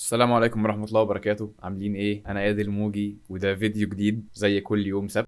السلام عليكم ورحمة الله وبركاته عاملين ايه؟ أنا اياد الموجي وده فيديو جديد زي كل يوم سبت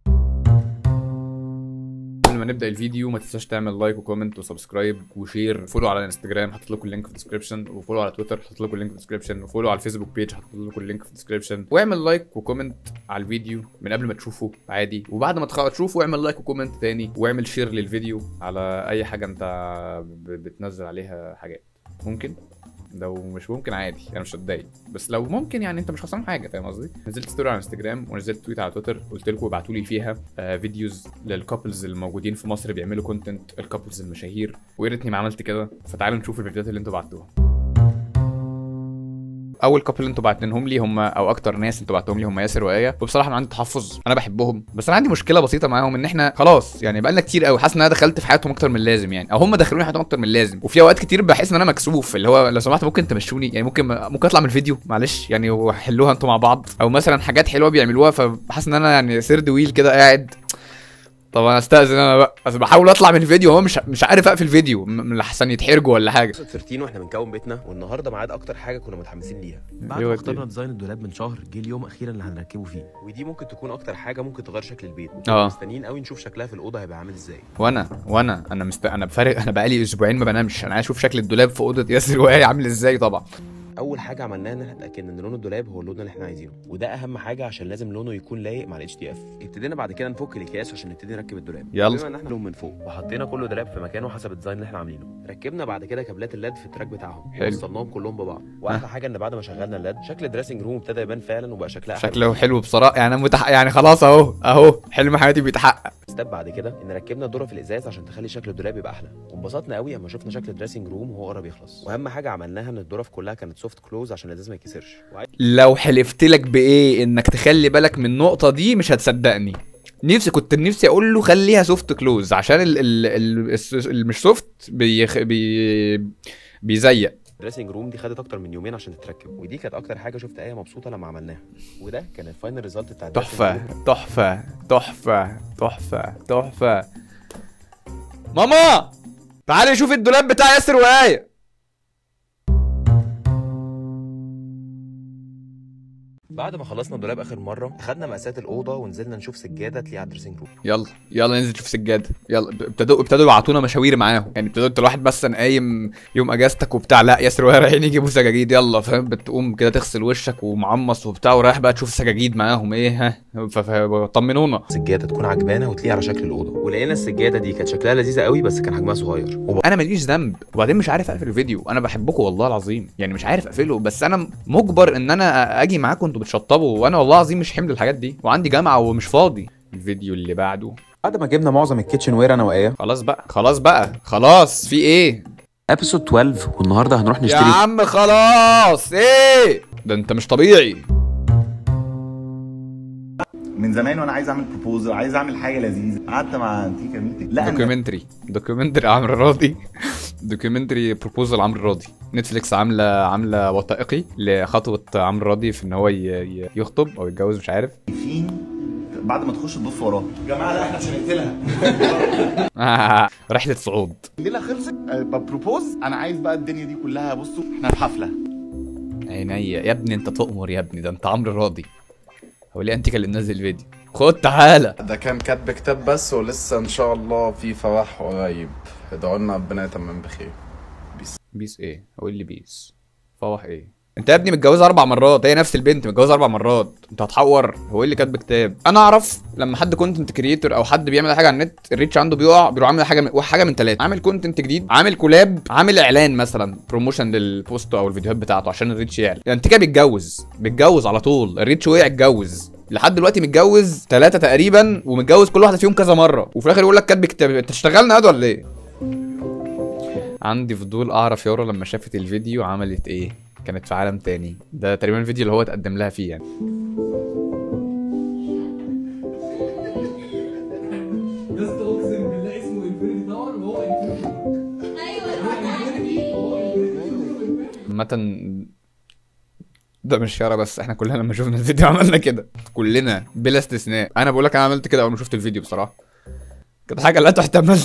قبل ما نبدأ الفيديو ما تنساش تعمل لايك وكومنت وسبسكرايب وشير فولو على الانستجرام هحط لكم اللينك في الديسكربشن وفولو على تويتر هحط لكم اللينك في الديسكربشن وفولو على الفيسبوك بيج هحط لكم اللينك في الديسكربشن واعمل لايك وكومنت على الفيديو من قبل ما تشوفه عادي وبعد ما تخ- تشوفه اعمل لايك وكومنت تاني واعمل شير للفيديو على اي حاجة انت ب- بتنزل عليها حاجات ممكن لو مش ممكن عادي انا مش هتضايق بس لو ممكن يعني انت مش خسران حاجه فاهم قصدي نزلت ستوري على انستجرام ونزلت تويت على تويتر قلت لكم ابعتوا لي فيها آه فيديوز للكابلز الموجودين في مصر بيعملوا كونتنت الكابلز المشاهير ويا ريتني ما عملت كده فتعالوا نشوف الفيديوهات اللي انتوا بعتوها اول كابل اللي انتوا بعتنهم لي هم او اكتر ناس انتوا بعتهم لي هم ياسر وايه وبصراحه انا عندي تحفظ انا بحبهم بس انا عندي مشكله بسيطه معاهم ان احنا خلاص يعني بقالنا كتير قوي حاسس ان انا دخلت في حياتهم اكتر من اللازم يعني او هم دخلوني حياتهم اكتر من اللازم وفي اوقات كتير بحس ان انا مكسوف اللي هو لو سمحت ممكن تمشوني يعني ممكن ممكن اطلع من الفيديو معلش يعني وحلوها انتوا مع بعض او مثلا حاجات حلوه بيعملوها فبحس ان انا يعني سيرد ويل كده قاعد طب انا استاذن انا بقى بس بحاول اطلع من الفيديو هو مش مش عارف اقفل الفيديو م- من احسن يتحرجوا ولا حاجه 13 واحنا بنكون بيتنا والنهارده ميعاد اكتر حاجه كنا متحمسين ليها بعد أيوة ما كتير. اخترنا ديزاين الدولاب من شهر جه اليوم اخيرا اللي هنركبه فيه ودي ممكن تكون اكتر حاجه ممكن تغير شكل البيت آه. وكنا مستنيين قوي نشوف شكلها في الاوضه هيبقى عامل ازاي وانا وانا انا مست... انا بفارق انا بقالي اسبوعين ما بنامش انا عايز اشوف شكل الدولاب في اوضه ياسر وهي عامل ازاي طبعا اول حاجه عملناها ان احنا اتاكدنا ان لون الدولاب هو اللون اللي احنا عايزينه وده اهم حاجه عشان لازم لونه يكون لايق مع الاتش دي اف ابتدينا بعد كده نفك الاكياس عشان نبتدي نركب الدولاب يلا. بما ان احنا لون من فوق وحطينا كل دولاب في مكانه حسب الديزاين اللي احنا عاملينه ركبنا بعد كده كابلات الليد في التراك بتاعهم حلو. وصلناهم كلهم ببعض واحلى حاجه ان بعد ما شغلنا الليد شكل الدريسنج روم ابتدى يبان فعلا وبقى شكلها أحلى شكله حلو بصراحه يعني انا متح... يعني خلاص اهو اهو حلم حياتي بيتحقق ستيب بعد كده ان ركبنا الدوره في الازاز عشان تخلي شكل الدولاب يبقى احلى وانبسطنا قوي اما شفنا شكل الدريسنج روم وهو قرب يخلص واهم حاجه عملناها ان الدوره كلها كانت سوفت كلوز عشان الازاز ما يتكسرش وعايز لو حلفت لك بايه انك تخلي بالك من النقطه دي مش هتصدقني نفسي كنت نفسي اقول له خليها سوفت كلوز عشان ال ال ال الس- اللي مش سوفت بيخ... بي... بيزيق الدريسنج روم دي خدت اكتر من يومين عشان تتركب ودي كانت اكتر حاجه شفت ايه مبسوطه لما عملناها وده كان الفاينل ريزلت بتاع الدريسنج تحفه روم. تحفه تحفه تحفه تحفه ماما تعالي شوف الدولاب بتاع ياسر وآية بعد ما خلصنا الدولاب اخر مره خدنا مقاسات الاوضه ونزلنا نشوف سجاده تليق على الدريسنج روم يلا يلا ننزل نشوف سجاده يلا ابتدوا ابتدوا يبعتونا مشاوير معاهم يعني ابتدوا انت الواحد بس قايم يوم اجازتك وبتاع لا ياسر وهي رايحين يجيبوا سجاجيد يلا فاهم بتقوم كده تغسل وشك ومعمص وبتاع ورايح بقى تشوف سجاجيد معاهم ايه ها ف- ف- طمنونا سجاده تكون عجبانه وتليق على شكل الاوضه ولقينا السجاده دي كانت شكلها لذيذه قوي بس كان حجمها صغير وب... انا ماليش ذنب وبعدين مش عارف اقفل الفيديو انا بحبكم والله العظيم يعني مش عارف اقفله بس انا مجبر ان انا اجي معاكم انتوا بتشطبوا وانا والله العظيم مش حمل الحاجات دي وعندي جامعه ومش فاضي الفيديو اللي بعده بعد ما جبنا معظم الكيتشن وير انا وايه خلاص بقى خلاص بقى خلاص في ايه ابيسود 12 والنهارده هنروح يا عم خلاص ايه ده انت مش طبيعي من زمان وانا عايز اعمل بروبوزل عايز اعمل حاجه لذيذه قعدت مع انتيكا ميتنج لا أنا دوكيومنتري دوكيومنتري عمرو راضي دوكيومنتري بروبوزال عمرو راضي نتفليكس عامله عامله وثائقي لخطوه عمرو راضي في ان هو ي- ي- يخطب او يتجوز مش عارف فين بعد ما تخش تبص وراه يا جماعه لا احنا مش هنقتلها رحله صعود الليله خلصت أه، ببروبوز انا عايز بقى الدنيا دي كلها بصوا احنا في حفله عينيا يا ابني انت تؤمر يا ابني ده انت عمرو راضي هو ليه انت اللي منزل الفيديو خد تعالى ده كان كاتب كتاب بس ولسه ان شاء الله في فرح قريب ادعوا لنا ربنا يتمم بخير بيس ايه قول لي بيس فوح ايه انت يا ابني متجوزه اربع مرات هي نفس البنت متجوزه اربع مرات انت هتحور هو ايه اللي كاتب كتاب انا اعرف لما حد كونتنت كريتور او حد بيعمل حاجه على النت الريتش عنده بيقع بيروح عامل حاجه من حاجه من ثلاثه عامل كونتنت جديد عامل كولاب عامل اعلان مثلا بروموشن للبوست او الفيديوهات بتاعته عشان الريتش يعلى يعني انت كده بيتجوز بيتجوز على طول الريتش وقع اتجوز لحد دلوقتي متجوز ثلاثة تقريبا ومتجوز كل واحده فيهم كذا مره وفي الاخر يقول لك كاتب كتاب انت اشتغلنا قد ولا ايه عندي فضول اعرف يارا لما شافت الفيديو عملت ايه كانت في عالم تاني ده تقريبا الفيديو اللي هو اتقدم لها فيه يعني يا اسطى اقسم بالله اسمه انفينيتي تاور وهو انفينيتي عامة ده مش يارا بس احنا كلنا لما شفنا الفيديو عملنا كده كلنا بلا استثناء انا بقول لك انا عملت كده اول ما شفت الفيديو بصراحة كانت حاجة لا تحتمل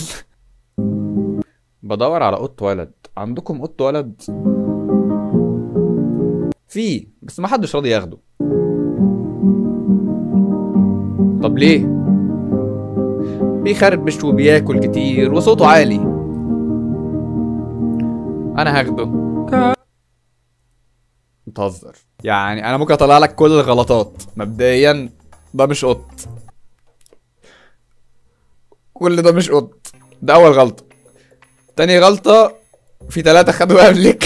بدور على قط ولد عندكم قط ولد في بس ما حدش راضي ياخده طب ليه بيخربش وبياكل كتير وصوته عالي انا هاخده بتهزر يعني انا ممكن اطلع لك كل الغلطات مبدئيا ده مش قط كل ده مش قط ده اول غلطه تاني غلطه في ثلاثه خدوا قبلك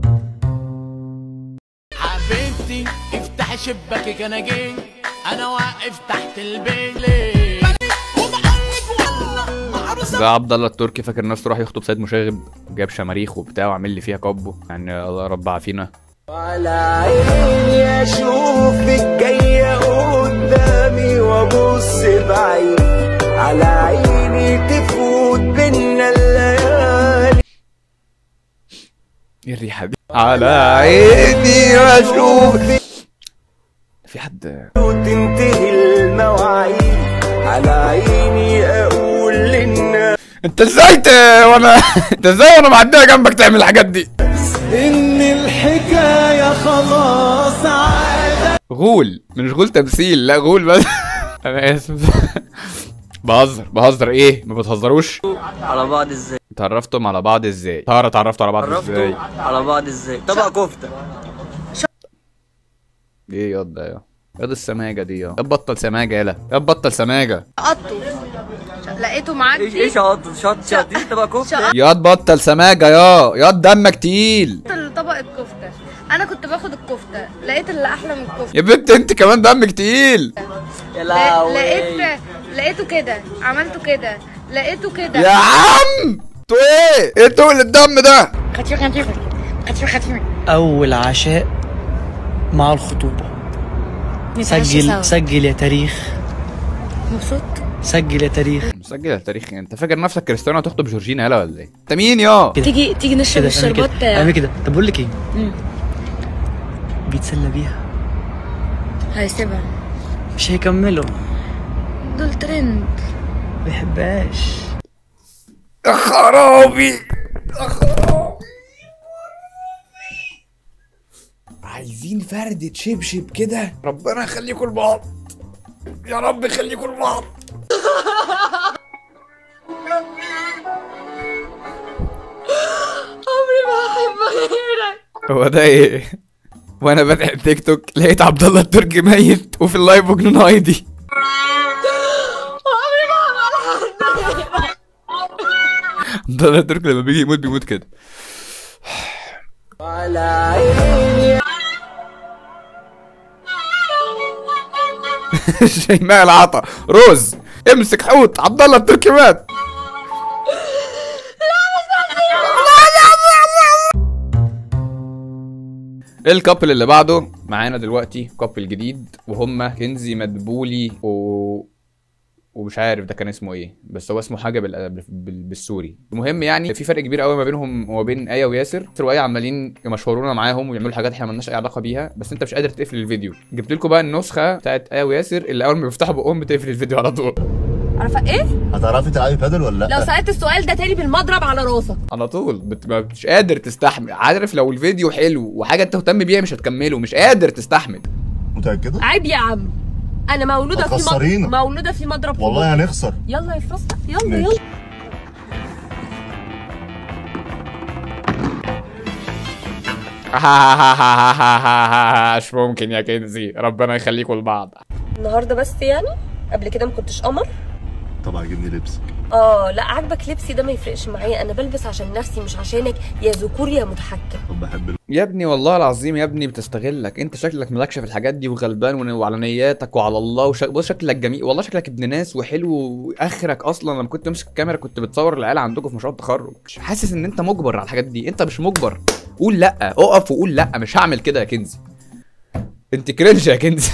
حبيبتي افتحي شباكك انا جاي انا واقف تحت البيت ليه ده عبد الله التركي فاكر نفسه راح يخطب سيد مشاغب جاب شماريخ وبتاع وعمل لي فيها كابو يعني الله رب عافينا على عيني اشوفك جاية قدامي وابص بعيد على عيني تفوت بينا الليالي ايه الريحه دي على عيني واشوف في حد وتنتهي المواعيد على عيني اقول للناس انت ازاي ت... وانا انت ازاي وانا معديه جنبك تعمل الحاجات دي ان الحكاية خلاص عادة غول مش غول تمثيل لا غول بس انا اسف بهزر بهزر ايه ما بتهزروش على بعض ازاي اتعرفتم على بعض ازاي تارا اتعرفتوا على بعض ازاي عرفتوا على بعض ازاي طبق كفته ايه ياض ده يا ياض السماجه دي يا ياض بطل سماجه يلا ياض بطل سماجه قطه لقيته ايش معدي ايش شط شط شط دي طبق كفته ياض بطل سماجه يا ياض دمك تقيل طبق الكفته انا كنت باخد الكفته لقيت اللي احلى من الكفته يا بنت انت كمان دمك تقيل يا لا- لهوي لقيت لقيته كده عملته كده لقيته كده يا عم تو ايه ايه تقول الدم ده خطير خطير خطير خطير أول عشاء مع الخطوبة سجل سجل يا تاريخ مبسوط سجل يا تاريخ مسجل التاريخ انت فاكر نفسك كريستيانو هتخطب جورجينا يلا ولا ايه انت مين يا تيجي تيجي نشرب كده اعمل كده الشربات اعمل كده طب بقول لك ايه مم. بيتسلى بيها هيسيبها مش هيكملوا دول ترند ما بيحبهاش يا خرابي يا خرابي عايزين فردة شبشب كده ربنا يخليكم لبعض يا رب يخليكم لبعض عمري ما هحب غيرك هو ده ايه وانا فاتح التيك توك لقيت عبد الله التركي ميت وفي اللايف مجنون هايدي عمري ما هعمل حد عبد الله التركي لما بيجي يموت بيموت كده على عيني شيماء العطا روز امسك حوت عبد الله التركي مات الكابل اللي بعده معانا دلوقتي كابل جديد وهم كنزي مدبولي و... ومش عارف ده كان اسمه ايه بس هو اسمه حاجه بال... بال... بالسوري المهم يعني في فرق كبير قوي ما بينهم وما بين ايه وياسر ياسر وايه عمالين يمشورونا معاهم ويعملوا حاجات احنا مالناش اي علاقه بيها بس انت مش قادر تقفل الفيديو جبت لكم بقى النسخه بتاعت ايه وياسر اللي اول ما بيفتحوا بقهم بتقفل الفيديو على طول عارفه ايه هتعرفي تلعبي بادل ولا لو سالت السؤال ده تاني بالمضرب على راسك على طول بت... ما مش قادر تستحمل عارف لو الفيديو حلو وحاجه انت مهتم بيها مش هتكمله مش قادر تستحمل متأكدة؟ عيب يا عم انا مولوده في هتخسرينا. مضرب مولوده في مضرب في والله بقي. هنخسر يلا يا فرصة يلا ماشي. يلا مش ممكن يا كنزي ربنا يخليكم لبعض النهارده بس يعني قبل كده ما كنتش قمر طب عاجبني لبسك اه لا عاجبك لبسي ده ما يفرقش معايا انا بلبس عشان نفسي مش عشانك يا ذكور يا متحكم طب بحب يا ابني والله العظيم يا ابني بتستغلك انت شكلك مالكش في الحاجات دي وغلبان ون- وعلى نياتك وعلى الله وشك... بص شكلك جميل والله شكلك ابن ناس وحلو واخرك اصلا لما كنت تمسك الكاميرا كنت بتصور العيال عندكم في مشروع التخرج مش حاسس ان انت مجبر على الحاجات دي انت مش مجبر قول لا اقف وقول لا مش هعمل كده يا كنزي انت كرنج يا كنزي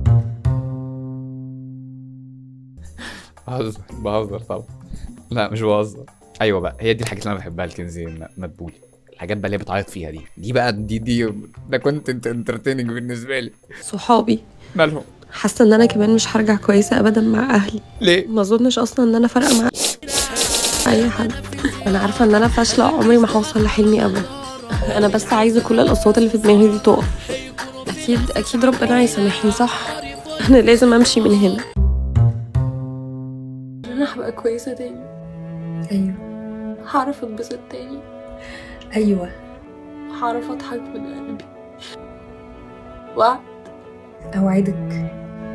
بهزر بهزر طبعا لا مش بهزر ايوه بقى هي دي الحاجات اللي انا بحبها الكنزي م- مدبولي الحاجات بقى اللي هي بتعيط فيها دي دي بقى دي دي ده كنت انت انترتيننج بالنسبه لي صحابي مالهم حاسه ان انا كمان مش هرجع كويسه ابدا مع اهلي ليه ما اظنش اصلا ان انا فارقه مع اي حد انا عارفه ان انا فاشله عمري ما هوصل لحلمي ابدا انا بس عايزه كل الاصوات اللي في دماغي دي تقف اكيد اكيد ربنا هيسامحني صح انا لازم امشي من هنا انا هبقى كويسه تاني ايوه هعرف اتبسط تاني ايوه هعرف اضحك من قلبي وعد اوعدك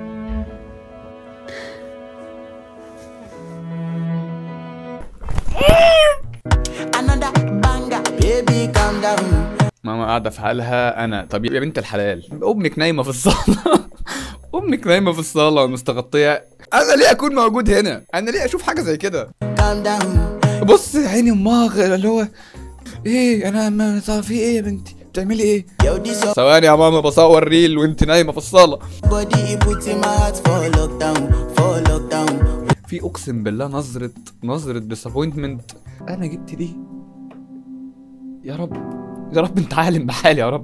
Another banger, baby calm down. ماما قاعده في حالها انا طب يا بنت الحلال امك نايمه في الصاله امك نايمه في الصاله ومستغطيه انا ليه اكون موجود هنا انا ليه اشوف حاجه زي كده Calm down. بص يا عيني امها اللي هو ايه انا ما طب في ايه يا بنتي بتعملي ايه Yo, this your ثواني يا ماما بصور ريل وانت نايمه في الصاله body, it puts in my heart for lockdown, for lockdown. في اقسم بالله نظره نظره ديسابوينتمنت انا جبت دي يا رب يا رب انت عالم بحالي يا رب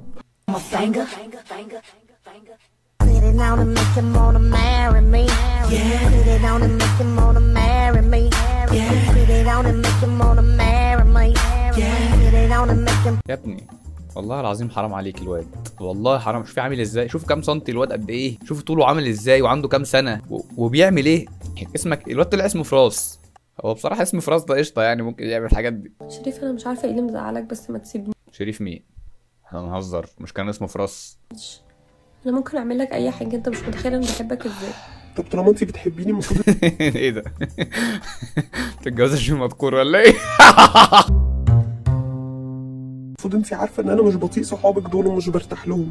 Put it on and make him wanna marry me. Yeah. Put it on and make him wanna marry me. Yeah. Put it on and make him wanna marry me. Yeah. Put it on and make him. يا ابني والله العظيم حرام عليك الواد والله حرام شوف عامل ازاي شوف كام سنتي الواد قد ايه شوف طوله عامل ازاي وعنده كام سنه و... وبيعمل ايه اسمك الواد طلع اسمه فراس هو بصراحه اسم فراس ده قشطه يعني ممكن يعمل الحاجات دي شريف انا مش عارفه ايه اللي مزعلك بس ما تسيبنيش شريف مين احنا بنهزر مش كان اسمه فراس انا ممكن اعمل لك اي حاجه انت مش متخيل انا بحبك ازاي طب طالما انت بتحبيني المفروض ايه ده تتجوز عشان مذكور ولا ايه المفروض انت عارفه ان انا مش بطيء صحابك دول ومش برتاح لهم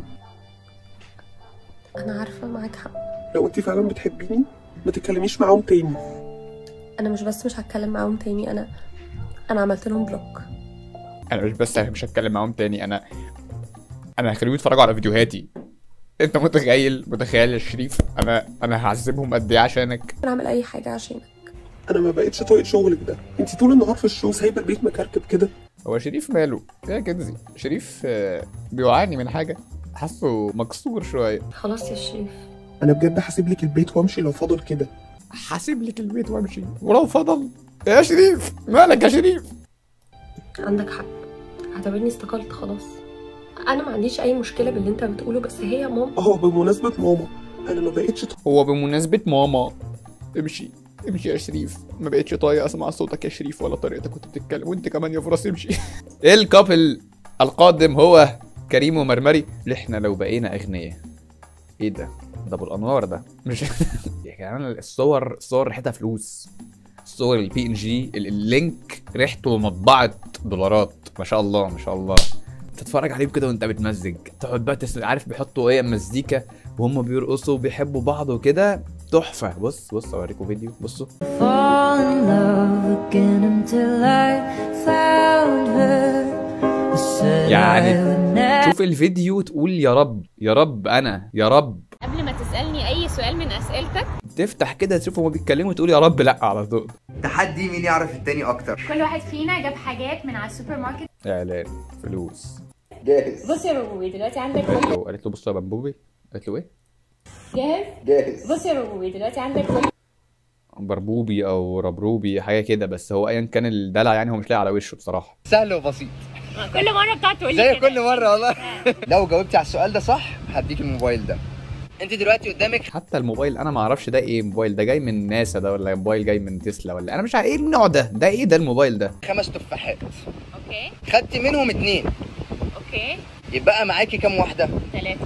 انا عارفه معاك حق لو انت فعلا بتحبيني ما تتكلميش معاهم تاني انا مش بس مش هتكلم معاهم تاني انا انا عملت لهم بلوك انا مش بس مش هتكلم معاهم تاني انا انا هخليهم يتفرجوا على فيديوهاتي انت متخيل متخيل يا شريف انا انا هعذبهم قد ايه عشانك انا اعمل اي حاجه عشانك انا ما بقتش طايق شغلك ده انت طول النهار في الشغل سايبه البيت مكركب كده هو شريف ماله يا كنزي شريف آه، بيوعاني من حاجه حاسه مكسور شويه خلاص يا شريف انا بجد هسيب لك البيت وامشي لو فضل كده هسيب لك البيت وامشي ولو فضل يا شريف مالك يا شريف عندك حق اعتبرني استقلت خلاص انا ما عنديش اي مشكله باللي انت بتقوله بس هي ماما اه بمناسبه ماما انا ما بقتش هو بمناسبه ماما امشي امشي يا شريف ما بقتش طايق اسمع صوتك يا شريف ولا طريقتك كنت بتتكلم وانت كمان يا فراس امشي الكابل القادم هو كريم ومرمري اللي احنا لو بقينا اغنياء ايه ده ده ابو الانوار ده مش يا جدعان الصور الصور ريحتها فلوس الصور البي ان جي اللينك ريحته مطبعه دولارات ما شاء الله ما شاء الله تتفرج عليهم كده وانت بتمزج تقعد بقى تسمع عارف بيحطوا ايه مزيكا وهم بيرقصوا وبيحبوا بعض وكده تحفه بص بص اوريكم فيديو بصوا fall in love again until I found her. I said I يعني would never. شوف الفيديو تقول يا رب يا رب انا يا رب قبل ما تسألني أي سؤال من أسئلتك تفتح كده تشوف هما بيتكلموا تقول يا رب لا على طول تحدي مين يعرف التاني اكتر كل واحد فينا جاب حاجات من على السوبر ماركت اعلان فلوس جاهز بص يا بابوي دلوقتي عندك قالت له قالت له بص يا بمبوبي قالت له ايه جاهز؟ جاهز بص يا بابوي دلوقتي عندك بربوبي او ربروبي حاجه كده بس هو ايا كان الدلع يعني هو مش لاقي على وشه بصراحه سهل وبسيط كل مرة بتقعد تقول زي لي كده كل مره والله لو جاوبتي على السؤال ده صح هديك الموبايل ده انت دلوقتي قدامك حتى الموبايل انا ما اعرفش ده ايه موبايل ده جاي من ناسا ده ولا موبايل جاي من تسلا ولا انا مش عارف ايه النوع ده ده ايه ده الموبايل ده خمس تفاحات اوكي خدتي منهم اتنين اوكي يبقى معاكي كام واحده ثلاثة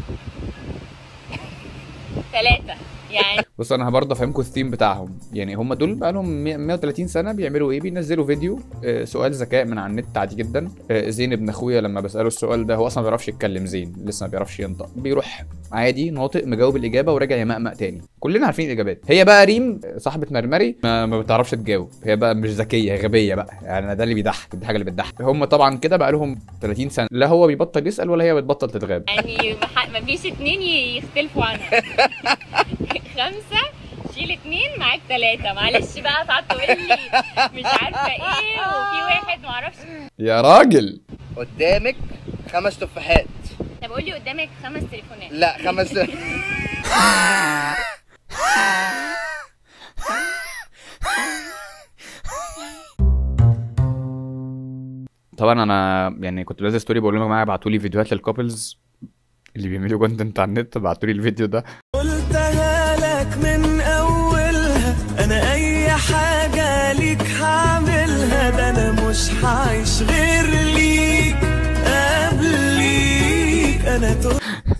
ثلاثة يعني بص انا برضه افهمكم الثيم بتاعهم يعني هم دول بقى لهم 130 سنه بيعملوا ايه بينزلوا فيديو آه، سؤال ذكاء من على النت عادي جدا آه، زين ابن اخويا لما بساله السؤال ده هو اصلا ما بيعرفش يتكلم زين لسه ما بيعرفش ينطق بيروح عادي ناطق مجاوب الاجابه وراجع يمقمق تاني كلنا عارفين الاجابات هي بقى ريم آه، صاحبه مرمري ما, ما بتعرفش تجاوب هي بقى مش ذكيه هي غبيه بقى يعني ده اللي بيضحك دي حاجه اللي بتضحك هم طبعا كده بقى لهم 30 سنه لا هو بيبطل يسال ولا هي بتبطل تتغاب يعني بح- مفيش اتنين ي- يختلفوا عنها خمسة شيل اتنين معاك تلاتة معلش بقى تقعد تقول لي مش عارفة ايه وفي واحد معرفش يا راجل قدامك خمس تفاحات طب قول لي قدامك خمس تليفونات لا خمس طبعا انا يعني كنت بنزل ستوري بقول لهم يا جماعه ابعتوا لي فيديوهات للكابلز اللي بيعملوا كونتنت على النت بعتولي الفيديو ده قلتها لك من اولها انا اي حاجة ليك هعملها ده انا مش هعيش غير ليك قبليك انا تو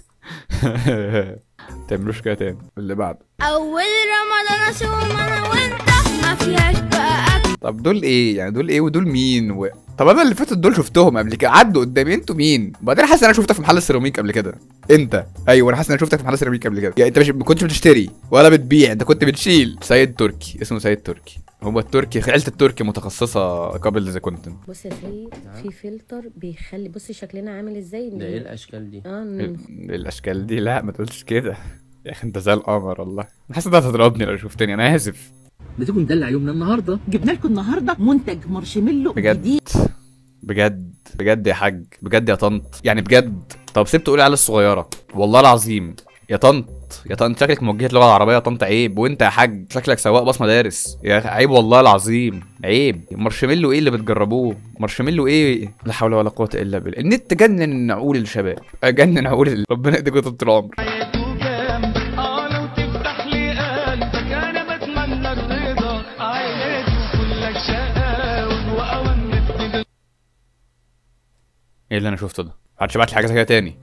تعملوش كده تاني اللي بعده اول رمضان اصوم انا وانت ما فيهاش بقى اكل طب دول ايه يعني دول ايه ودول مين و... طب انا اللي فاتت دول شفتهم قبل كده عدوا قدامي انتوا مين وبعدين حاسس ان انا شفتك في محل السيراميك قبل كده انت ايوه انا حاسس ان انا شفتك في محل السيراميك قبل كده يعني انت مش ما كنتش بتشتري ولا بتبيع انت كنت بتشيل سيد تركي اسمه سيد تركي هو التركي عيله التركي متخصصه قبل ذا كونتنت بص يا سيد في فلتر بيخلي بصي شكلنا عامل ازاي ده ايه الاشكال دي اه إن- الاشكال دي لا ما تقولش كده يا اخي انت زي القمر والله انا حاسس انت هتضربني لو شفتني انا اسف ده تيجي ندلع يومنا النهارده جبنا لكم النهارده منتج مارشميلو بجد بجد بجد يا حاج بجد يا طنط يعني بجد طب سبت تقولي على الصغيره والله العظيم يا طنط يا طنط شكلك موجهه لغه العربيه يا طنط عيب وانت يا حاج شكلك سواق باص مدارس يا أخي عيب والله العظيم عيب مارشميلو ايه اللي بتجربوه مارشميلو ايه لا حول ولا قوه الا بالله النت جنن عقول الشباب جنن عقول ال- ربنا يديكوا طول العمر اه لو تفتح لي قلبك انا بتمنى الرضا عينيك وكلك شقاوة واوامر ايه اللي انا شفته ده محدش بعت لي حاجه زي كده تاني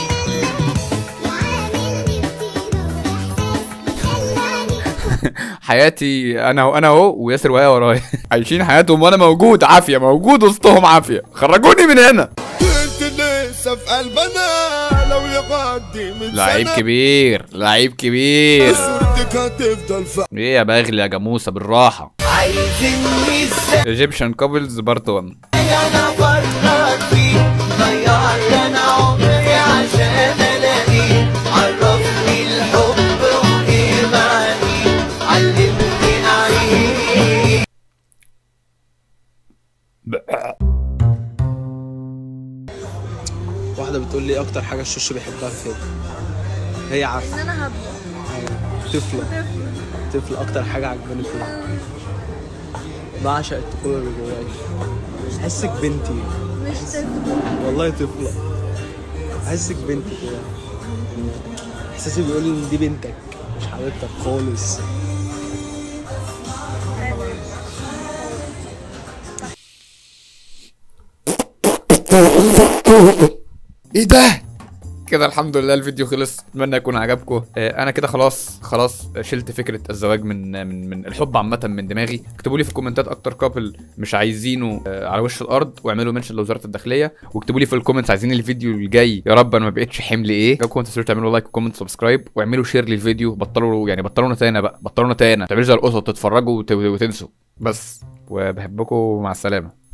حياتي انا وانا اهو وياسر وهي ورايا عايشين حياتهم وانا موجود عافيه موجود وسطهم عافيه خرجوني من هنا انت لسه في قلبنا لو يغدي من لعيب كبير لعيب كبير صورتك هتفضل في ايه يا باغلي يا جاموسه بالراحه عايزيني ازاي ايجيبشن كابلز بارت 1 انا فرحان فيك ضيعت انا عمري عشان الاقيك عرفني الحب وايه معانيه علمني اعيش واحدة بتقول لي اكتر حاجة الشوش بيحبها في هي عارفة ان انا هبدا طفلة طفلة اكتر حاجة عجباني فيها بعشق الطفولة اللي جوايا بحسك بنتي مش طفل والله طفلة بحسك بنتي كده احساسي بيقول لي ان دي بنتك مش حبيبتك خالص ايه ده كده الحمد لله الفيديو خلص اتمنى يكون عجبكم آه، انا كده خلاص خلاص شلت فكره الزواج من من من الحب عامه من دماغي اكتبوا لي في الكومنتات اكتر كابل مش عايزينه آه، على وش الارض واعملوا منشن لوزاره الداخليه واكتبوا لي في الكومنتس عايزين الفيديو الجاي يا رب انا ما بقتش حمل ايه لو كنتوا تنسوا تعملوا لايك وكومنت سبسكرايب واعملوا شير للفيديو بطلوا يعني بطلوا نتانا بقى بطلوا نتانا ما تعملوش زي القطط تتفرجوا وت- وتنسوا بس وبحبكم مع السلامه